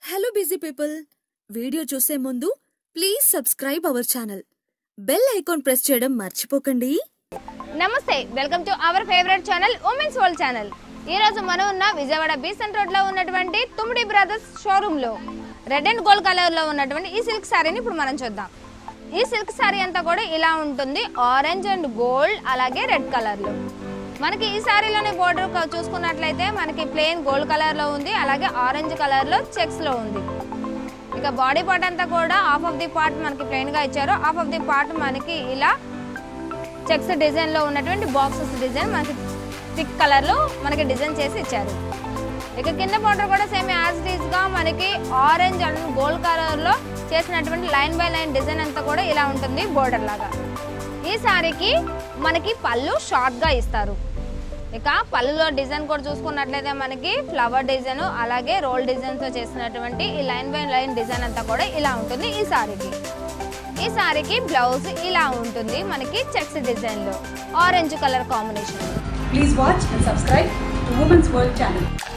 Hello busy people video చూసే ముందు please subscribe our channel bell icon press చేయడం మర్చిపోకండి నమస్తే welcome to our favourite channel women's world channel ఈ రోజు మనం ఉన్న విజయవాడ బీసెంట్ రోడ్ లో ఉన్నటువంటి తుమ్మిడి బ్రదర్స్ షోరూమ్ లో రెడ్ అండ్ గోల్డ్ కలర్ లో ఉన్నటువంటి ఈ సిల్క్ శారీని ఇప్పుడు మనం చూద్దాం ఈ సిల్క్ శారీ అంతా కూడా ఇలా ఉంటుంది ఆరెంజ్ అండ్ గోల్డ్ అలాగే రెడ్ కలర్ లో మనకి ఈ శారీలోని బోర్డర్ చూసుకున్నట్లయితే మనకి ప్లెయిన్ గోల్డ్ కలర్ లో ఉంది అలాగే ఆరెంజ్ కలర్ లో చెక్స్ లో ఉంది ఇక బాడీ పార్ట్ అంతా కూడా హాఫ్ ఆఫ్ ది పార్ట్ మనకి ప్లెయిన్ గా ఇచ్చారు హాఫ్ ఆఫ్ ది పార్ట్ మనకి ఇలా చెక్స్ డిజైన్ లో ఉన్నటువంటి బాక్సెస్ డిజైన్ మనకి థిక్ కలర్ లో మనకి డిజైన్ చేసి ఇచ్చారు ఇక కింద బార్డర్ కూడా సేమ్ యాజ్ ఇట్ గా మనకి ఆరెంజ్ అండ్ గోల్డ్ కలర్ లో చేసినటువంటి లైన్ బై లైన్ డిజైన్ అంతా కూడా ఇలా ఉంటుంది బోర్డర్ లాగా ఈ సారీకి మనకి పళ్ళు షార్ట్ గా ఇస్తారు ఇక పళ్ళులో డిజైన్ కూడా చూసుకున్నట్లయితే మనకి ఫ్లవర్ డిజైన్ అలాగే రోల్ డిజైన్ తో చేసినటువంటి ఈ లైన్ బై లైన్ డిజైన్ అంతా కూడా ఇలా ఉంటుంది ఈ సారీకి ఈ సారీకి బ్లౌజ్ ఇలా ఉంటుంది మనకి చెక్స్ డిజైన్ లో orange colour combination Please watch and subscribe to Women's World channel.